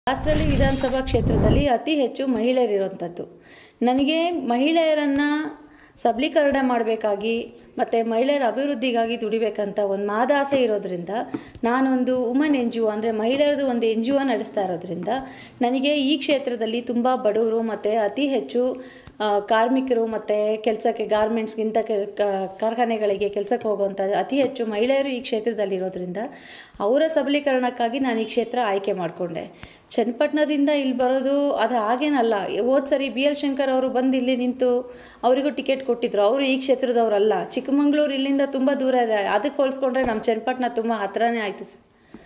ದಾಸರಳ್ಳಿ ವಿಧಾನಸಭಾ ಕ್ಷೇತ್ರದಲ್ಲಿ ಅತಿ ಹೆಚ್ಚು ಮಹಿಳೆಯರಿರುವಂಥದ್ದು ನನಗೆ ಮಹಿಳೆಯರನ್ನು ಸಬಲೀಕರಣ ಮಾಡಬೇಕಾಗಿ ಮತ್ತು ಮಹಿಳೆಯರ ಅಭಿವೃದ್ಧಿಗಾಗಿ ದುಡಿಬೇಕಂತ ಒಂದು ಮಾದಾಸೆ ಇರೋದ್ರಿಂದ ನಾನೊಂದು ವುಮನ್ ಎನ್ ಜಿ ಒ ಅಂದರೆ ಮಹಿಳೆಯರದು ಒಂದು ಎನ್ ಜಿ ಒ ನಡೆಸ್ತಾ ಇರೋದ್ರಿಂದ ನನಗೆ ಈ ಕ್ಷೇತ್ರದಲ್ಲಿ ತುಂಬ ಬಡವರು ಮತ್ತು ಅತಿ ಹೆಚ್ಚು ಆ, ಕಾರ್ಮಿಕರು ಮತ್ತು ಕೆಲಸಕ್ಕೆ ಗಾರ್ಮೆಂಟ್ಸ್ಗಿಂತ ಕೆಲ್ ಕ- ಕಾರ್ಖಾನೆಗಳಿಗೆ ಕೆಲಸಕ್ಕೆ ಹೋಗುವಂಥ ಅತಿ ಹೆಚ್ಚು ಮಹಿಳೆಯರು ಈ ಕ್ಷೇತ್ರದಲ್ಲಿ ಇರೋದ್ರಿಂದ ಅವರ ಸಬಲೀಕರಣಕ್ಕಾಗಿ ನಾನು ಈ ಕ್ಷೇತ್ರ ಆಯ್ಕೆ ಮಾಡಿಕೊಂಡೆ ಚನ್ನಪಟ್ಟಣದಿಂದ ಇಲ್ಲಿ ಬರೋದು ಅದು ಹಾಗೇನಲ್ಲ ಹೋದ ಸರಿ ಬಿ ಎಲ್ ಶಂಕರ್ ಅವರು ಬಂದು ಇಲ್ಲಿ ನಿಂತು ಅವರಿಗೂ ಟಿಕೆಟ್ ಕೊಟ್ಟಿದ್ರು ಅವರು ಈ ಕ್ಷೇತ್ರದವರಲ್ಲ ಚಿಕ್ಕಮಂಗ್ಳೂರು ಇಲ್ಲಿಂದ ತುಂಬ ದೂರ ಇದೆ ಅದಕ್ಕೆ ಹೋಲಿಸ್ಕೊಂಡ್ರೆ ನಮ್ಮ ಚನ್ನಪಟ್ಟಣ ತುಂಬ ಹತ್ರನೇ ಆಯಿತು ಸರ್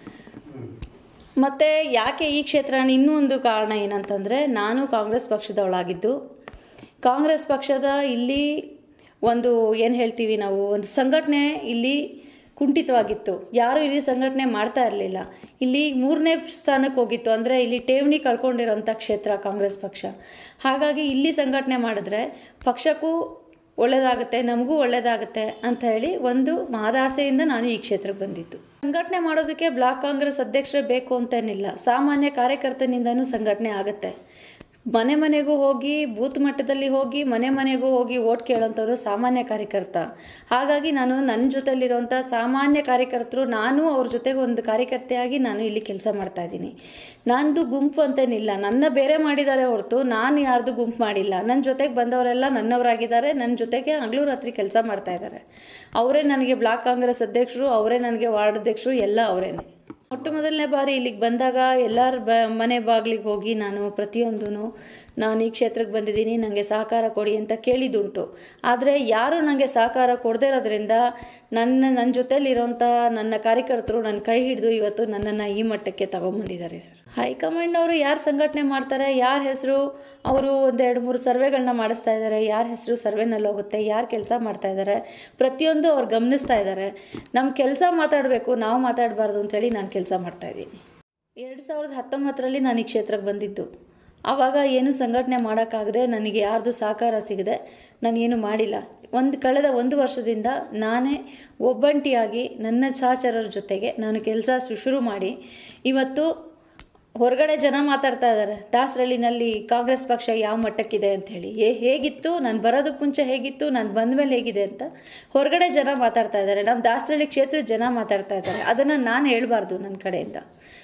ಮತ್ತು ಯಾಕೆ ಈ ಕ್ಷೇತ್ರ ಇನ್ನೂ ಒಂದು ಕಾರಣ ಏನಂತಂದರೆ ನಾನು ಕಾಂಗ್ರೆಸ್ ಪಕ್ಷದವಳಾಗಿದ್ದು ಕಾಂಗ್ರೆಸ್ ಪಕ್ಷದ ಇಲ್ಲಿ ಒಂದು ಏನು ಹೇಳ್ತೀವಿ ನಾವು ಒಂದು ಸಂಘಟನೆ ಇಲ್ಲಿ ಕುಂಠಿತವಾಗಿತ್ತು ಯಾರು ಇಲ್ಲಿ ಸಂಘಟನೆ ಮಾಡ್ತಾ ಇರಲಿಲ್ಲ ಇಲ್ಲಿ ಮೂರನೇ ಸ್ಥಾನಕ್ಕೆ ಹೋಗಿತ್ತು ಅಂದರೆ ಇಲ್ಲಿ ಠೇವಣಿ ಕಳ್ಕೊಂಡಿರೋಂಥ ಕ್ಷೇತ್ರ ಕಾಂಗ್ರೆಸ್ ಪಕ್ಷ ಹಾಗಾಗಿ ಇಲ್ಲಿ ಸಂಘಟನೆ ಮಾಡಿದ್ರೆ ಪಕ್ಷಕ್ಕೂ ಒಳ್ಳೆಯದಾಗುತ್ತೆ ನಮಗೂ ಒಳ್ಳೆಯದಾಗುತ್ತೆ ಅಂತ ಹೇಳಿ ಒಂದು ಮಹದಾಸೆಯಿಂದ ನಾನು ಈ ಕ್ಷೇತ್ರಕ್ಕೆ ಬಂದಿದ್ದು ಸಂಘಟನೆ ಮಾಡೋದಕ್ಕೆ ಬ್ಲಾಕ್ ಕಾಂಗ್ರೆಸ್ ಅಧ್ಯಕ್ಷರೇ ಬೇಕು ಅಂತೇನಿಲ್ಲ ಸಾಮಾನ್ಯ ಕಾರ್ಯಕರ್ತನಿಂದನೂ ಸಂಘಟನೆ ಆಗುತ್ತೆ ಮನೆ ಮನೆಗೂ ಹೋಗಿ ಬೂತ್ ಮಟ್ಟದಲ್ಲಿ ಹೋಗಿ ಮನೆ ಮನೆಗೂ ಹೋಗಿ ಓಟ್ ಕೇಳೋಂಥವ್ರು ಸಾಮಾನ್ಯ ಕಾರ್ಯಕರ್ತ ಹಾಗಾಗಿ ನಾನು ನನ್ನ ಜೊತೆಲಿರುವಂಥ ಸಾಮಾನ್ಯ ಕಾರ್ಯಕರ್ತರು ನಾನು ಅವ್ರ ಜೊತೆಗೆ ಒಂದು ಕಾರ್ಯಕರ್ತೆಯಾಗಿ ನಾನು ಇಲ್ಲಿ ಕೆಲಸ ಮಾಡ್ತಾ ಇದ್ದೀನಿ ನಂದು ಗುಂಪು ಅಂತೇನಿಲ್ಲ ನನ್ನ ಬೇರೆ ಮಾಡಿದ್ದಾರೆ ಹೊರತು ನಾನು ಯಾರ್ದು ಗುಂಪು ಮಾಡಿಲ್ಲ ನನ್ನ ಜೊತೆಗೆ ಬಂದವರೆಲ್ಲ ನನ್ನವರಾಗಿದ್ದಾರೆ ನನ್ನ ಜೊತೆಗೆ ಹಗಲು ರಾತ್ರಿ ಕೆಲಸ ಮಾಡ್ತಾ ಇದ್ದಾರೆ ಅವರೇ ನನಗೆ ಬ್ಲಾಕ್ ಕಾಂಗ್ರೆಸ್ ಅಧ್ಯಕ್ಷರು ಅವರೇ ನನಗೆ ವಾರ್ಡ್ ಅಧ್ಯಕ್ಷರು ಎಲ್ಲ ಅವರೇನೆ ಮೊಟ್ಟ ಮೊದಲನೇ ಬಾರಿ ಇಲ್ಲಿಗೆ ಬಂದಾಗ ಎಲ್ಲರ ಬ ಮನೆ ಬಾಗಿಲಿಗೆ ಹೋಗಿ ನಾನು ಪ್ರತಿಯೊಂದೂ ನಾನು ಈ ಕ್ಷೇತ್ರಕ್ಕೆ ಬಂದಿದ್ದೀನಿ ನನಗೆ ಸಹಕಾರ ಕೊಡಿ ಅಂತ ಕೇಳಿದುಂಟು ಆದರೆ ಯಾರೂ ನನಗೆ ಸಹಕಾರ ಕೊಡದೇ ಇರೋದ್ರಿಂದ ನನ್ನ ನನ್ನ ಜೊತೆಲಿರೋಂಥ ನನ್ನ ಕಾರ್ಯಕರ್ತರು ನನ್ನ ಕೈ ಹಿಡಿದು ಇವತ್ತು ನನ್ನನ್ನು ಈ ಮಟ್ಟಕ್ಕೆ ತಗೊಂಬಂದಿದ್ದಾರೆ ಸರ್ ಹೈಕಮಾಂಡ್ ಅವರು ಯಾರು ಸಂಘಟನೆ ಮಾಡ್ತಾರೆ ಯಾರ ಹೆಸರು ಅವರು ಒಂದು ಎರಡು ಮೂರು ಸರ್ವೆಗಳನ್ನ ಮಾಡಿಸ್ತಾ ಇದ್ದಾರೆ ಯಾರ ಹೆಸರು ಸರ್ವೆನಲ್ಲಿ ಹೋಗುತ್ತೆ ಯಾರು ಕೆಲಸ ಮಾಡ್ತಾ ಇದ್ದಾರೆ ಪ್ರತಿಯೊಂದು ಅವ್ರು ಗಮನಿಸ್ತಾ ಇದ್ದಾರೆ ನಮ್ಮ ಕೆಲಸ ಮಾತಾಡಬೇಕು ನಾವು ಮಾತಾಡಬಾರ್ದು ಅಂತೇಳಿ ನಾನು ಕೆಲಸ ಮಾಡ್ತಾ ಇದ್ದೀನಿ ಎರಡು ಸಾವಿರದ ಹತ್ತೊಂಬತ್ತರಲ್ಲಿ ನಾನು ಈ ಕ್ಷೇತ್ರಕ್ಕೆ ಬಂದಿದ್ದು ಆವಾಗ ಏನು ಸಂಘಟನೆ ಮಾಡೋಕ್ಕಾಗದೆ ನನಗೆ ಯಾರ್ದು ಸಹಕಾರ ಸಿಗದೆ ನಾನೇನು ಮಾಡಿಲ್ಲ ಒಂದು ಕಳೆದ ಒಂದು ವರ್ಷದಿಂದ ನಾನೇ ಒಬ್ಬಂಟಿಯಾಗಿ ನನ್ನ ಸಹಚರರ ಜೊತೆಗೆ ನಾನು ಕೆಲಸ ಶುರು ಮಾಡಿ ಇವತ್ತು ಹೊರಗಡೆ ಜನ ಮಾತಾಡ್ತಾ ಇದ್ದಾರೆ ದಾಸರಳ್ಳಿನಲ್ಲಿ ಕಾಂಗ್ರೆಸ್ ಪಕ್ಷ ಯಾವ ಮಟ್ಟಕ್ಕಿದೆ ಅಂಥೇಳಿ ಏ ಹೇಗಿತ್ತು ನಾನು ಬರೋದಕ್ಕೆ ಮುಂಚೆ ಹೇಗಿತ್ತು ನಾನು ಬಂದ ಮೇಲೆ ಹೇಗಿದೆ ಅಂತ ಹೊರಗಡೆ ಜನ ಮಾತಾಡ್ತಾ ಇದ್ದಾರೆ ನಮ್ಮ ದಾಸರಳ್ಳಿ ಕ್ಷೇತ್ರದ ಜನ ಮಾತಾಡ್ತಾ ಇದ್ದಾರೆ ಅದನ್ನು ನಾನು ಹೇಳಬಾರ್ದು ನನ್ನ ಕಡೆಯಿಂದ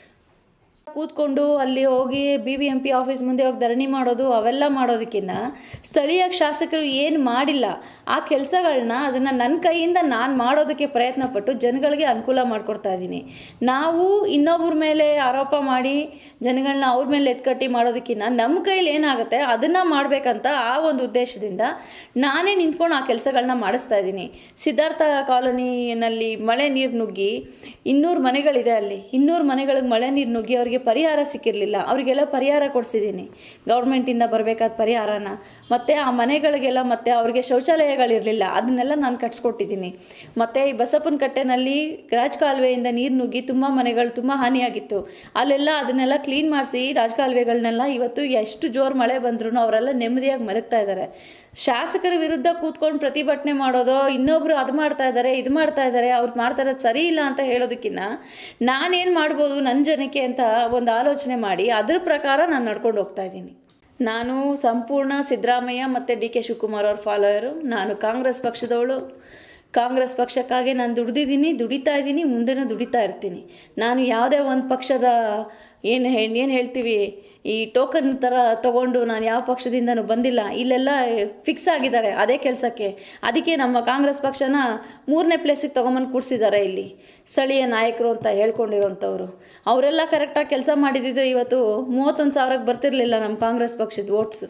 ಕೂತ್ಕೊಂಡು ಅಲ್ಲಿ ಹೋಗಿ B B M P office ಮುಂದೆ ಹೋಗಿ ಧರಣಿ ಮಾಡೋದು ಅವೆಲ್ಲ ಮಾಡೋದಕ್ಕಿಂತ ಸ್ಥಳೀಯ ಶಾಸಕರು ಏನು ಮಾಡಿಲ್ಲ ಆ ಕೆಲಸಗಳನ್ನ ಅದನ್ನು ನನ್ನ ಕೈಯಿಂದ ನಾನು ಮಾಡೋದಕ್ಕೆ ಪ್ರಯತ್ನ ಪಟ್ಟು ಜನಗಳಿಗೆ ಅನುಕೂಲ ಮಾಡಿಕೊಡ್ತಾ ಇದ್ದೀನಿ ನಾವು ಇನ್ನೊಬ್ಬರ ಮೇಲೆ ಆರೋಪ ಮಾಡಿ ಜನಗಳನ್ನ ಅವ್ರ ಮೇಲೆ ಎತ್ಕಟ್ಟಿ ಮಾಡೋದಕ್ಕಿಂತ ನಮ್ಮ ಕೈಲಿ ಏನಾಗುತ್ತೆ ಅದನ್ನು ಮಾಡಬೇಕಂತ ಆ ಒಂದು ಉದ್ದೇಶದಿಂದ ನಾನೇ ನಿಂತ್ಕೊಂಡು ಆ ಕೆಲಸಗಳನ್ನ ಮಾಡಿಸ್ತಾ ಇದ್ದೀನಿ ಸಿದ್ಧಾರ್ಥ ಕಾಲೋನಿನಲ್ಲಿ ಮಳೆ ನೀರು ನುಗ್ಗಿ ಇನ್ನೂರು ಮನೆಗಳಿದೆ ಅಲ್ಲಿ ಇನ್ನೂರು ಮನೆಗಳಿಗೆ ಮಳೆ ನೀರು ನುಗ್ಗಿ ಅವರಿಗೆ ಪರಿಹಾರ ಸಿಕ್ಕಿರಲಿಲ್ಲ ಅವರಿಗೆಲ್ಲ ಪರಿಹಾರ ಕೊಡಿಸಿದ್ದೀನಿ ಗೌರ್ಮೆಂಟಿಂದ ಬರಬೇಕಾದ ಪರಿಹಾರನ ಮತ್ತು ಆ ಮನೆಗಳಿಗೆಲ್ಲ ಮತ್ತು ಅವ್ರಿಗೆ ಶೌಚಾಲಯಗಳಿರಲಿಲ್ಲ ಅದನ್ನೆಲ್ಲ ನಾನು ಕಟ್ಸ್ಕೊಟ್ಟಿದ್ದೀನಿ ಮತ್ತು ಈ ಬಸಪ್ಪನ ಕಟ್ಟೆನಲ್ಲಿ ರಾಜಕಾಲುವೆಯಿಂದ ನೀರು ನುಗ್ಗಿ ತುಂಬ ಮನೆಗಳು ತುಂಬ ಹಾನಿಯಾಗಿತ್ತು ಅಲ್ಲೆಲ್ಲ ಅದನ್ನೆಲ್ಲ ಕ್ಲೀನ್ ಮಾಡಿಸಿ ರಾಜಕಾಲುವೆಗಳನ್ನೆಲ್ಲ ಇವತ್ತು ಎಷ್ಟು ಜೋರು ಮಳೆ ಬಂದ್ರೂ ಅವರೆಲ್ಲ ನೆಮ್ಮದಿಯಾಗಿ ಮಲಗ್ತಾ ಇದ್ದಾರೆ ಶಾಸಕರ ವಿರುದ್ಧ ಕೂತ್ಕೊಂಡು ಪ್ರತಿಭಟನೆ ಮಾಡೋದು ಇನ್ನೊಬ್ರು ಅದು ಮಾಡ್ತಾ ಇದ್ದಾರೆ ಇದು ಮಾಡ್ತಾ ಇದ್ದಾರೆ ಅವ್ರು ಮಾಡ್ತಾ ಇರೋದು ಸರಿ ಇಲ್ಲ ಅಂತ ಹೇಳೋದಕ್ಕಿಂತ ನಾನೇನು ಮಾಡ್ಬೋದು ನನ್ನ ಜನಕ್ಕೆ ಅಂತ ಒಂದು ಆಲೋಚನೆ ಮಾಡಿ ಅದ್ರ ಪ್ರಕಾರ ನಾನು ನಡ್ಕೊಂಡು ಹೋಗ್ತಾ ಇದ್ದೀನಿ ನಾನು ಸಂಪೂರ್ಣ ಸಿದ್ದರಾಮಯ್ಯ ಮತ್ತು ಡಿ ಕೆ ಶಿವಕುಮಾರ್ ಅವ್ರ ಫಾಲೋಯರು ನಾನು ಕಾಂಗ್ರೆಸ್ ಪಕ್ಷದವಳು ಕಾಂಗ್ರೆಸ್ ಪಕ್ಷಕ್ಕಾಗಿ ನಾನು ದುಡ್ದಿದ್ದೀನಿ ದುಡಿತಾ ಇದ್ದೀನಿ ಮುಂದೆನೂ ದುಡಿತಾ ಇರ್ತೀನಿ ನಾನು ಯಾವುದೇ ಒಂದು ಪಕ್ಷದ ಏನು ಏನು ಹೇಳ್ತೀವಿ ಈ ಟೋಕನ್ ಥರ ತಗೊಂಡು ನಾನು ಯಾವ ಪಕ್ಷದಿಂದನೂ ಬಂದಿಲ್ಲ ಇಲ್ಲೆಲ್ಲ ಫಿಕ್ಸ್ ಆಗಿದ್ದಾರೆ ಅದೇ ಕೆಲಸಕ್ಕೆ ಅದಕ್ಕೆ ನಮ್ಮ ಕಾಂಗ್ರೆಸ್ ಪಕ್ಷನ ಮೂರನೇ ಪ್ಲೇಸಿಗೆ ತೊಗೊಂಬಂದು ಕೂರಿಸಿದ್ದಾರೆ ಇಲ್ಲಿ ಸ್ಥಳೀಯ ನಾಯಕರು ಅಂತ ಹೇಳ್ಕೊಂಡಿರೋಂಥವ್ರು ಅವರೆಲ್ಲ ಕರೆಕ್ಟಾಗಿ ಕೆಲಸ ಮಾಡಿದಿದ್ರೆ ಇವತ್ತು ಮೂವತ್ತೊಂದು ಸಾವಿರಕ್ಕೆ ಬರ್ತಿರ್ಲಿಲ್ಲ ನಮ್ಮ ಕಾಂಗ್ರೆಸ್ ಪಕ್ಷದ ವೋಟ್ಸು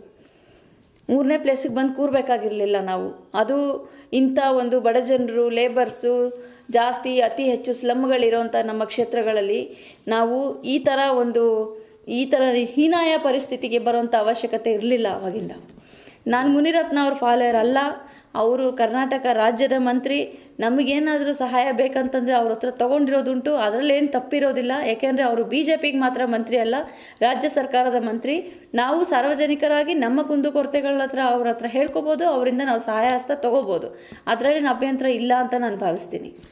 ಮೂರನೇ ಪ್ಲೇಸಿಗೆ ಬಂದು ಕೂರಬೇಕಾಗಿರಲಿಲ್ಲ ನಾವು ಅದು ಇಂಥ ಒಂದು ಬಡ ಜನರು ಲೇಬರ್ಸು ಜಾಸ್ತಿ ಅತಿ ಹೆಚ್ಚು ಸ್ಲಮ್ಗಳಿರೋಂಥ ನಮ್ಮ ಕ್ಷೇತ್ರಗಳಲ್ಲಿ ನಾವು ಈ ಥರ ಒಂದು ಈ ಥರ ಹೀನಾಯ ಪರಿಸ್ಥಿತಿಗೆ ಬರುವಂಥ ಅವಶ್ಯಕತೆ ಇರಲಿಲ್ಲ ಅವಾಗಿಂದ ನಾನು ಮುನಿರತ್ನ ಅವ್ರ ಫಾಲೋಯರ್ ಅಲ್ಲ ಅವರು ಕರ್ನಾಟಕ ರಾಜ್ಯದ ಮಂತ್ರಿ ನಮಗೇನಾದರೂ ಸಹಾಯ ಬೇಕಂತಂದರೆ ಅವ್ರ ಹತ್ರ ತೊಗೊಂಡಿರೋದುಂಟು ಅದರಲ್ಲೇನು ತಪ್ಪಿರೋದಿಲ್ಲ ಯಾಕೆಂದರೆ ಅವರು ಬಿ ಜೆ ಪಿಗೆ ಮಾತ್ರ ಮಂತ್ರಿ ಅಲ್ಲ ರಾಜ್ಯ ಸರ್ಕಾರದ ಮಂತ್ರಿ ನಾವು ಸಾರ್ವಜನಿಕರಾಗಿ ನಮ್ಮ ಕುಂದುಕೊರತೆಗಳ ಹತ್ರ ಅವ್ರ ಹತ್ರ ಹೇಳ್ಕೊಬೋದು ಅವರಿಂದ ನಾವು ಸಹಾಯ ಹಸ್ತ ತೊಗೋಬೋದು ಅದರಲ್ಲಿ ಅಭ್ಯಂತರ ಇಲ್ಲ ಅಂತ ನಾನು ಭಾವಿಸ್ತೀನಿ